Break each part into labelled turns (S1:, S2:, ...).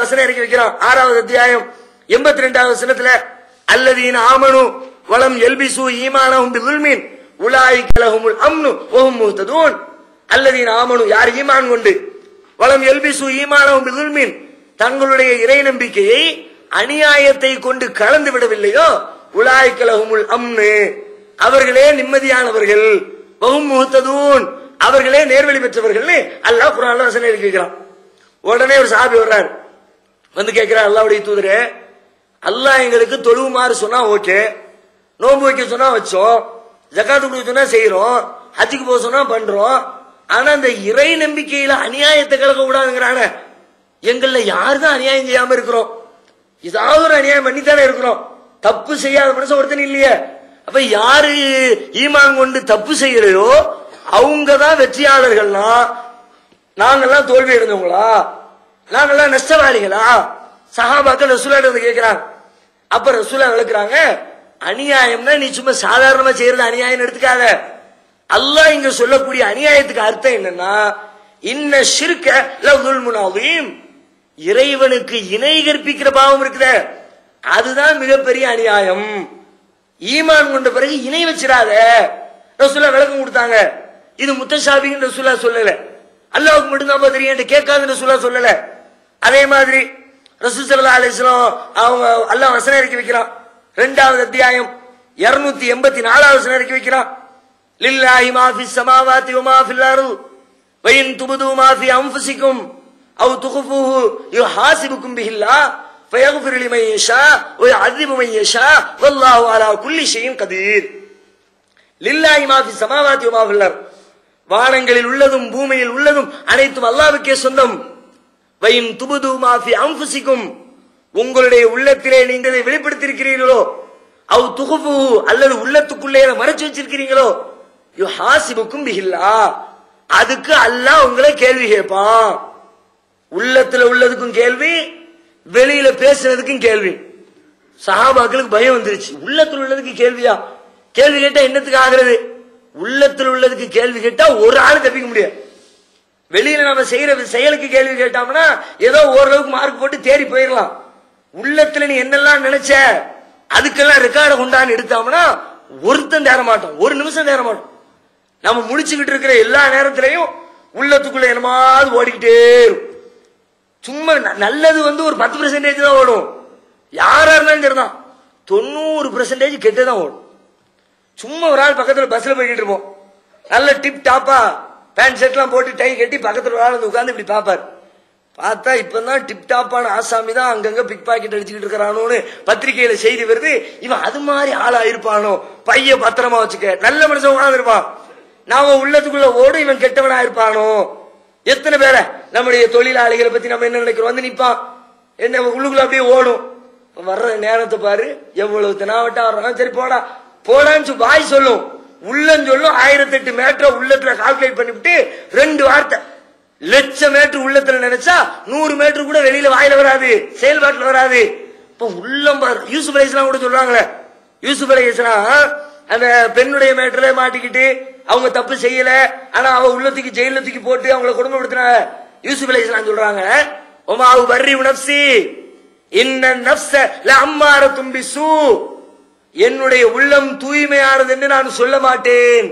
S1: வசனம் இறக்கி வைக்கிறான் ஆறாவது அத்தியாயம் எண்பத்தி ரெண்டாவது வசனத்துல அல்லதீன் ஆமனு வலம் எல்பிசு ஈமானஹும் பிதுல்மின் உலாயிக லஹுமுல் அம்னு வஹும் முஹ்ததூன் அல்லதீன் ஆமனு யார் ஈமான் கொண்டு வலம் எல்பிசு ஈமானஹும் பிதுல்மின் தங்களுடைய இறை நம்பிக்கையை அநியாயத்தை கொண்டு கலந்து விடவில்லையோ உலாயிக லஹுமுல் அம்னு அவர்களே நிம்மதியானவர்கள் வஹும் முஹ்ததூன் அவர்களே நேர்வழி பெற்றவர்கள் அல்லாஹ் குர்ஆன்ல வசனம் எழுதி வைக்கிறான் உடனே ஒரு சாபி வர்றாரு வந்து கேட்கிறார் அல்லாவுடைய தூதரே அல்லாஹ் எங்களுக்கு தொழுவுமாறு சொன்னா ஓகே நோன்பு வைக்க சொன்னா வச்சோம் ஜக்காத்து கொடுக்க சொன்னா செய்யறோம் ஹஜ்ஜுக்கு போக சொன்னா பண்றோம் ஆனா இந்த இறை நம்பிக்கையில அநியாயத்தை கலக்க கூடாதுங்கிறாங்க எங்கள்ல யாரு தான் அநியாயம் செய்யாம இருக்கிறோம் ஏதாவது ஒரு அநியாயம் பண்ணித்தானே இருக்கிறோம் தப்பு செய்யாத மனுஷன் ஒருத்தன் இல்லையே அப்ப யாரு ஈமான் கொண்டு தப்பு செய்யலையோ அவங்க தான் வெற்றியாளர்கள்னா நாங்கெல்லாம் தோல்வி அடைந்தவங்களா நாங்கெல்லாம் நஷ்டவாளிகளா சஹாபாக்கள் ரசூலா வந்து கேட்கிறாங்க அப்ப ரசூலா விளக்குறாங்க அநியாயம்னா நீ சும்மா சாதாரணமா செய்யறது அநியாயம் எடுத்துக்காத அல்லாஹ் இங்க சொல்லக்கூடிய அநியாயத்துக்கு அர்த்தம் என்னன்னா இன்ன ஷிர்க லவ்துல் அதீம் இறைவனுக்கு இணை கற்பிக்கிற பாவம் இருக்குதே அதுதான் மிகப்பெரிய அநியாயம் ஈமான் கொண்ட பிறகு இணை வச்சிடாத ரசூலா விளக்கம் கொடுத்தாங்க இது முத்தஷாபின்னு ரசூலா சொல்லல அல்லாவுக்கு மட்டும்தான் தெரியும் கேட்காதுன்னு ரசூலா சொல்லல அதே மாதிரி ரசூல் சல்லா அலிஸ்லாம் அவங்க அல்லாஹ் வசனம் இறக்கி வைக்கிறான் ரெண்டாவது அத்தியாயம் இருநூத்தி எண்பத்தி நாலாவது வசனம் இறக்கி வைக்கிறான் லில்லாஹி மா ஃபி ஸமாவாதி வ மா ஃபில் அர்த் வ இன் துபது மா ஃபி அன்ஃபுசிக்கும் அவ் துக்ஃபூஹு யுஹாசிபுக்கும் பிஹில்லாஹ் ஃபயக்ஃபிரு லிமன் யஷா வ யுஅذிபு மன் யஷா வல்லாஹு அலா குல்லி ஷைஇன் கதீர் லில்லாஹி மா ஃபி ஸமாவாதி வ மா ஃபில் அர்த் வானங்களில் உள்ளதும் பூமியில் உள்ளதும் அனைத்தும் அல்லாஹ்வுக்கே சொந்தம் வயின் துபுது மாஃபி அம்புசிக்கும் உங்களுடைய உள்ளத்திலே நீங்கள் இதை வெளிப்படுத்தியிருக்கிறீர்களோ அவ் துகுபு அல்லது உள்ளத்துக்குள்ளே அதை மறைச்சு வச்சிருக்கிறீங்களோ யு ஹாசிபுக்கும் பிஹில்லா அதுக்கு அல்லாஹ் உங்களை கேள்வி கேட்பான் உள்ளத்துல உள்ளதுக்கும் கேள்வி வெளியில பேசுனதுக்கும் கேள்வி சஹாபாக்களுக்கு பயம் வந்துருச்சு உள்ளத்துல உள்ளதுக்கு கேள்வியா கேள்வி கேட்டா என்னத்துக்கு ஆகுறது உள்ளத்துல உள்ளதுக்கு கேள்வி கேட்டா ஒரு ஆள் தப்பிக்க முடியாது வெளியில நம்ம செய்யற செயலுக்கு கேள்வி கேட்டோம்னா ஏதோ ஓரளவுக்கு மார்க் போட்டு தேடி போயிடலாம் உள்ளத்துல நீ என்னெல்லாம் நினைச்ச அதுக்கெல்லாம் ரெக்கார்டை கொண்டான்னு எடுத்தோம்னா ஒருத்தன் தேர மாட்டோம் ஒரு நிமிஷம் தேர மாட்டோம் நம்ம முடிச்சுக்கிட்டு இருக்கிற எல்லா நேரத்திலையும் உள்ளத்துக்குள்ள என்னமாவது ஓடிக்கிட்டே இருக்கும் சும்மா ந- நல்லது வந்து ஒரு பத்து பெர்சன்டேஜ் தான் ஓடும் யாரா இருந்தாலும் சரிதான் தொண்ணூறு பெர்சன்டேஜ் கெட்டு தான் ஓடும் சும்மா ஒரு ஆள் பக்கத்துல பஸ்ல போய்கிட்டு இருப்போம் நல்ல டிப் டாப்பா பேண்ட் ஷர்ட்லாம் போட்டு டை கட்டி பக்கத்துல ஒரு ஆள் வந்து உட்கார்ந்து இப்படி பாப்பார் பார்த்தா இப்பதான் டிப் டாப்பான ஆசாமி தான் அங்கங்க பிக் பாக்கெட் அடிச்சுக்கிட்டு இருக்கிறானோன்னு பத்திரிக்கையில செய்தி வருது இவன் அது மாதிரி ஆளா இருப்பானோ பைய பத்திரமா வச்சுக்க நல்ல மனுஷன் உட்கார்ந்து இருப்பான் நாம உள்ளத்துக்குள்ள ஓடும் இவன் கெட்டவனா இருப்பானோ எத்தனை பேரை நம்முடைய தொழிலாளிகளை பத்தி நம்ம என்ன நினைக்கிறோம் வந்து நிப்பான் என்ன உள்ளுக்குள்ள அப்படியே ஓடும் இப்ப வர்ற நேரத்தை பாரு எவ்வளவு தினாவட்டா வர்றான் சரி போடா போடான்னு சொல்லி வாய் சொல்லும் உள்ளம் சொல்லும் ஆயிரத்தி எட்டு மேட்டர் உள்ளத்துல கால்குலேட் பண்ணிவிட்டு ரெண்டு வார்த்தை லட்சம் மேட்டர் உள்ளத்துல நினைச்சா நூறு மேட்டர் கூட வெளியில வாயில வராது செயல்பாட்டுல வராது இப்ப உள்ளம் பாரு யூசுப் அலைஸ்லாம் கூட சொல்றாங்களே யூசுப் அலைஸ்லாம் அந்த பெண்ணுடைய மேட்டர்ல மாட்டிக்கிட்டு அவங்க தப்பு செய்யல ஆனா அவ உள்ளத்துக்கு ஜெயில தூக்கி போட்டு அவங்கள குடும்பப்படுத்தினாங்க யூசுப் அலைஸ்லாம் சொல்றாங்க ஒமாவு வர்ரி நப்சி இன்ன நப்ச அம்மார தும்பி சூ என்னுடைய உள்ளம் தூய்மையானது என்று நான் சொல்ல மாட்டேன்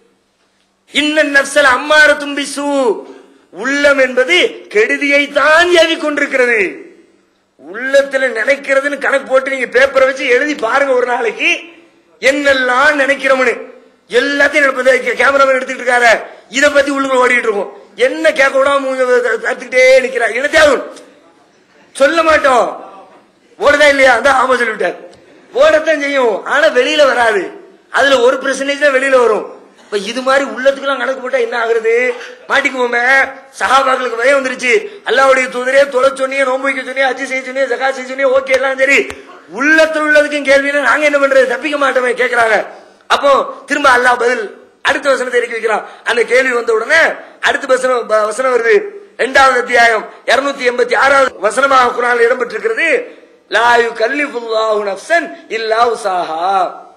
S1: இன்ன நப்சல் அம்மார தும்பி சூ உள்ளம் என்பது கெடுதியை தான் ஏவி கொண்டிருக்கிறது உள்ளத்துல நினைக்கிறதுன்னு கணக்கு போட்டு நீங்க பேப்பரை வச்சு எழுதி பாருங்க ஒரு நாளைக்கு என்னெல்லாம் நினைக்கிறோம்னு எல்லாத்தையும் நினைப்பது கேமராமேன் எடுத்துக்கிட்டு இருக்காரு இத பத்தி உள்ளுக்குள்ள ஓடிட்டு இருக்கும் என்ன கேட்க விடாம மூஞ்ச தத்துக்கிட்டே நிக்கிறார் என்னத்தையாவது சொல்ல மாட்டோம் ஓடுதா இல்லையா அந்த ஆமா சொல்லிவிட்டார் ஓடத்தான் செய்யும் ஆனா வெளியில வராது அதுல ஒரு பெர்சன்டேஜ் தான் வெளியில வரும் இப்ப இது மாதிரி உள்ளத்துக்குலாம் கணக்கு போட்டா என்ன ஆகுறது மாட்டிக்குவோமே சகாபாக்களுக்கு பயம் வந்துருச்சு அல்லாவுடைய தூதரே தொலை சொன்னியே நோன்பு வைக்க சொன்னியே அச்சு செய்ய சொன்னியே ஜகா செய்ய சொன்னியே ஓகே எல்லாம் சரி உள்ளத்துல உள்ளதுக்கும் கேள்வினா நாங்க என்ன பண்றது தப்பிக்க மாட்டோமே கேக்குறாங்க அப்போ திரும்ப அல்லாஹ் பதில் அடுத்த வசனத்தை இறக்கி வைக்கிறான் அந்த கேள்வி வந்த உடனே அடுத்த வசனம் ப- வசனம் வருது இரண்டாவது அத்தியாயம் இருநூத்தி எண்பத்தி ஆறாவது வசனமாக குரான் இடம்பெற்றிருக்கிறது லாயு கல்லிஃபுல்லாஹு நஃப்சன் இல்லா உசாஹா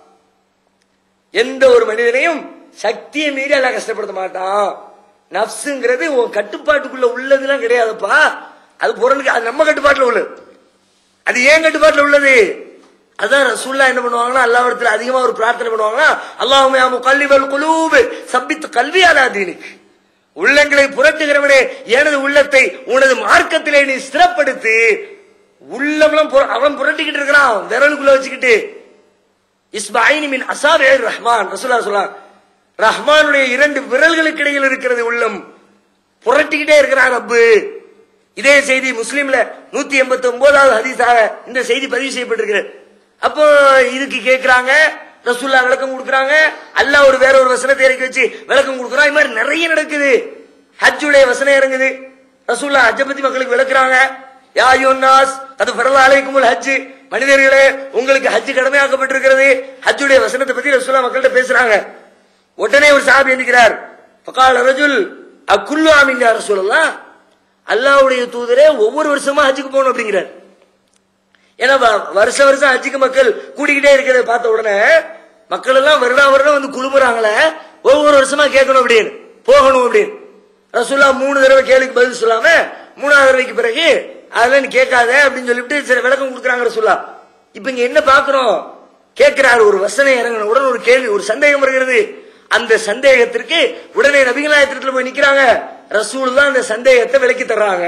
S1: எந்த ஒரு மனிதனையும் சக்தியை மீறி எல்லாம் கஷ்டப்படுத்த மாட்டான் நப்சுங்கிறது உன் கட்டுப்பாட்டுக்குள்ள உள்ளதெல்லாம் கிடையாதுப்பா அது பொருளுக்கு அது நம்ம கட்டுப்பாட்டுல உள்ளது அது ஏன் கட்டுப்பாட்டுல உள்ளது அதான் ரசூல்லா என்ன பண்ணுவாங்கன்னா அல்லாவிடத்துல அதிகமா ஒரு பிரார்த்தனை பண்ணுவாங்கன்னா அல்லாஹுமே கல்விவல் குலூபு சப்பித்து கல்வி அலாதீனுக்கு உள்ளங்களை புரட்டுகிறவனே எனது உள்ளத்தை உனது மார்க்கத்திலே நீ ஸ்திரப்படுத்து உள்ளம்லாம் புர- அவன் புரட்டிக்கிட்டு இருக்கிறான் விரலுக்குள்ள வச்சுக்கிட்டு இஸ்மாயினி மின் அசாவே ரஹ்மான் ரசூலா சொல்லலாம் ரஹ்மானுடைய இரண்டு விரல்களுக்கு இடையில் இருக்கிறது உள்ளம் புரட்டிக்கிட்டே இருக்கிறான் ரப்பு இதே செய்தி முஸ்லீம்ல நூத்தி எண்பத்தி ஒன்பதாவது ஹதீஸாக இந்த செய்தி பதிவு செய்யப்பட்டிருக்கிறது அப்போ இதுக்கு கேட்கிறாங்க ரசூல்லா விளக்கம் கொடுக்கறாங்க அல்லாஹ் ஒரு வேற ஒரு வசனத்தை இறக்கி வச்சு விளக்கம் கொடுக்கறான் இது மாதிரி நிறைய நடக்குது ஹஜ்ஜுடைய வசனம் இறங்குது ரசூல்லா ஹஜ்ஜ பத்தி மக்களுக்கு விளக்குறாங்க யா யுன்னாஸ் அது பரவ அலைக்குமுல் ஹஜ் மனிதர்களே உங்களுக்கு ஹஜ் கடமையாக்கப்பட்டிருக்கிறது ஹஜ்ஜுடைய வசனத்தை பத்தி ரசூல்லா மக்கள்கிட்ட பேசுறாங்க உடனே ஒரு சாபி என்கிறார் பகால் ரஜுல் அக்குல்லு ஆமின் யா ரசூலல்லாஹ் அல்லாஹ்வுடைய தூதரே ஒவ்வொரு வருஷமா ஹஜ்ஜுக்கு போகணும் அப்படிங்கிறார் ஏன்னா வ- வருஷம் வருஷம் ஹஜ்ஜுக்கு மக்கள் கூடிக்கிட்டே இருக்கிறத பார்த்த உடனே மக்கள் எல்லாம் வருடா வருடம் வந்து குழுமுறாங்களே ஒவ்வொரு வருஷமா கேட்கணும் அப்படின்னு போகணும் அப்படின்னு ரசூல்லா மூணு தடவை கேள்விக்கு பதில் சொல்லாம மூணாவது தடவைக்கு பிறகு அதெல்லாம் நீ கேட்காத அப்படின்னு சொல்லிட்டு சில விளக்கம் கொடுக்குறாங்க ரசூல்லா இப்ப இங்க என்ன பாக்குறோம் கேட்கிறாரு ஒரு வசனம் இறங்கின உடனே ஒரு கேள்வி ஒரு சந்தேகம் வருகிறது அந்த சந்தேகத்திற்கு உடனே நபிகளாயத்திரத்துல போய் நிக்கிறாங்க ரசூல் தான் அந்த சந்தேகத்தை விலக்கி தர்றாங்க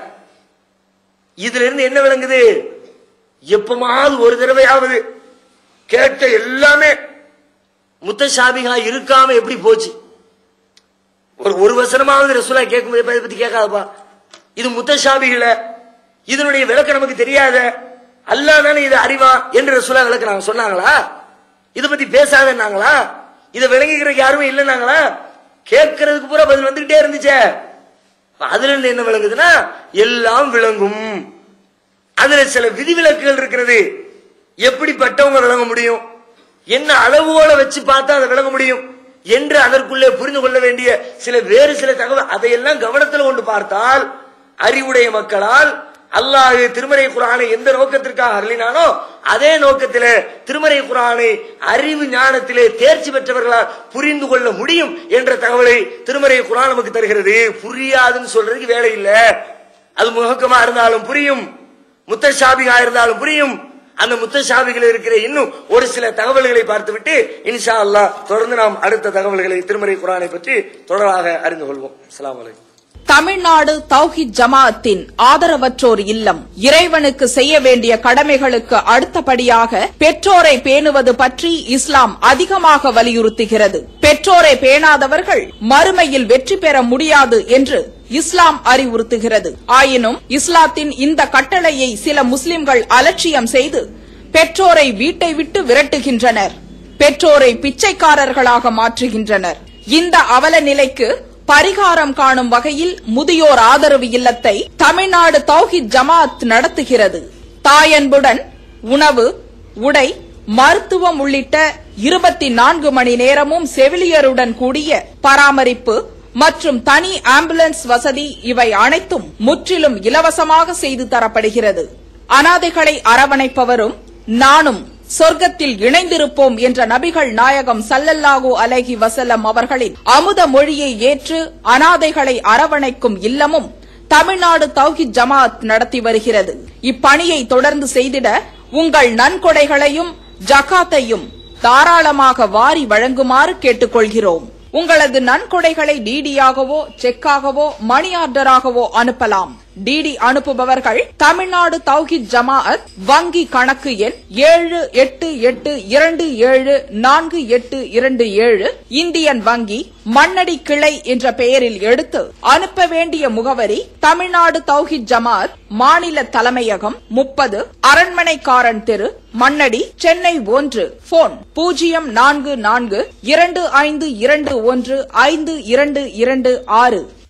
S1: இதுல இருந்து என்ன விளங்குது எப்பமாவது ஒரு தடவையாவது கேட்ட எல்லாமே முத்தசாபிகா இருக்காம எப்படி போச்சு ஒரு ஒரு வசனமாவது ரசூலா கேட்கும்போது இதை பத்தி கேட்காதப்பா இது முத்தசாபிகள இதனுடைய விளக்கம் நமக்கு தெரியாத அல்லாஹ் தானே இது அறிவா என்று ரசூலா விளக்குறாங்க சொன்னாங்களா இதை பத்தி பேசாதன்னாங்களா இதை விளங்கிக்கிறதுக்கு யாருமே இல்லைன்னாங்களா கேட்கறதுக்கு பூரா பதில் வந்துகிட்டே இருந்துச்சே அதுல இருந்து என்ன விளங்குதுன்னா எல்லாம் விளங்கும் அதுல சில விதிவிலக்குகள் இருக்கிறது எப்படிப்பட்டவங்க விளங்க முடியும் என்ன அளவோட வச்சு பார்த்தா அதை விளங்க முடியும் என்று அதற்குள்ளே புரிந்து கொள்ள வேண்டிய சில வேறு சில தகவல் அதையெல்லாம் கவனத்தில் கொண்டு பார்த்தால் அறிவுடைய மக்களால் அல்லாஹ் திருமறை குரானை எந்த நோக்கத்திற்காக அருளினானோ அதே நோக்கத்திலே திருமறை குரானை அறிவு ஞானத்திலே தேர்ச்சி பெற்றவர்களால் புரிந்து கொள்ள முடியும் என்ற தகவலை திருமறை குரான் நமக்கு தருகிறது புரியாதுன்னு சொல்றதுக்கு வேலை இல்லை அது முகக்கமா இருந்தாலும் புரியும் முத்தஷாபிகா இருந்தாலும் புரியும் அந்த முத்தஷாபிகள் இருக்கிற இன்னும் ஒரு சில தகவல்களை பார்த்துவிட்டு இன்ஷா அல்லாஹ் தொடர்ந்து நாம் அடுத்த தகவல்களை திருமறை குரானை பற்றி தொடராக அறிந்து கொள்வோம் அஸ்ஸலாமு அலைக்கும்
S2: தமிழ்நாடு தௌஹித் ஜமாஅத்தின் ஆதரவற்றோர் இல்லம் இறைவனுக்கு செய்ய வேண்டிய கடமைகளுக்கு அடுத்தபடியாக பெற்றோரை பேணுவது பற்றி இஸ்லாம் அதிகமாக வலியுறுத்துகிறது பெற்றோரை பேணாதவர்கள் மறுமையில் வெற்றி பெற முடியாது என்று இஸ்லாம் அறிவுறுத்துகிறது ஆயினும் இஸ்லாத்தின் இந்த கட்டளையை சில முஸ்லிம்கள் அலட்சியம் செய்து பெற்றோரை வீட்டை விட்டு விரட்டுகின்றனர் பெற்றோரை பிச்சைக்காரர்களாக மாற்றுகின்றனர் இந்த அவல நிலைக்கு பரிகாரம் காணும் வகையில் முதியோர் ஆதரவு இல்லத்தை தமிழ்நாடு தௌஹித் ஜமாத் நடத்துகிறது தாயன்புடன் உணவு உடை மருத்துவம் உள்ளிட்ட இருபத்தி நான்கு மணி நேரமும் செவிலியருடன் கூடிய பராமரிப்பு மற்றும் தனி ஆம்புலன்ஸ் வசதி இவை அனைத்தும் முற்றிலும் இலவசமாக செய்து தரப்படுகிறது அனாதைகளை அரவணைப்பவரும் நானும் சொர்க்கத்தில் இணைந்திருப்போம் என்ற நபிகள் நாயகம் சல்லல்லாஹு அலைஹி வசல்லம் அவர்களின் அமுத மொழியை ஏற்று அனாதைகளை அரவணைக்கும் இல்லமும் தமிழ்நாடு தௌஹித் ஜமாத் நடத்தி வருகிறது இப்பணியை தொடர்ந்து செய்திட உங்கள் நன்கொடைகளையும் ஜகாத்தையும் தாராளமாக வாரி வழங்குமாறு கேட்டுக்கொள்கிறோம் உங்களது நன்கொடைகளை டிடியாகவோ செக்காகவோ மணி ஆர்டராகவோ அனுப்பலாம் டிடி அனுப்புபவர்கள் தமிழ்நாடு தௌஹித் ஜமாஅத் வங்கி கணக்கு எண் ஏழு எட்டு எட்டு இரண்டு ஏழு நான்கு எட்டு இரண்டு ஏழு இந்தியன் வங்கி மண்ணடி கிளை என்ற பெயரில் எடுத்து அனுப்ப வேண்டிய முகவரி தமிழ்நாடு தௌஹித் ஜமாஅத் மாநில தலைமையகம் முப்பது அரண்மனைக்காரன் தெரு மண்ணடி சென்னை ஒன்று போன் பூஜ்ஜியம் நான்கு நான்கு இரண்டு ஐந்து இரண்டு ஒன்று ஐந்து இரண்டு இரண்டு ஆறு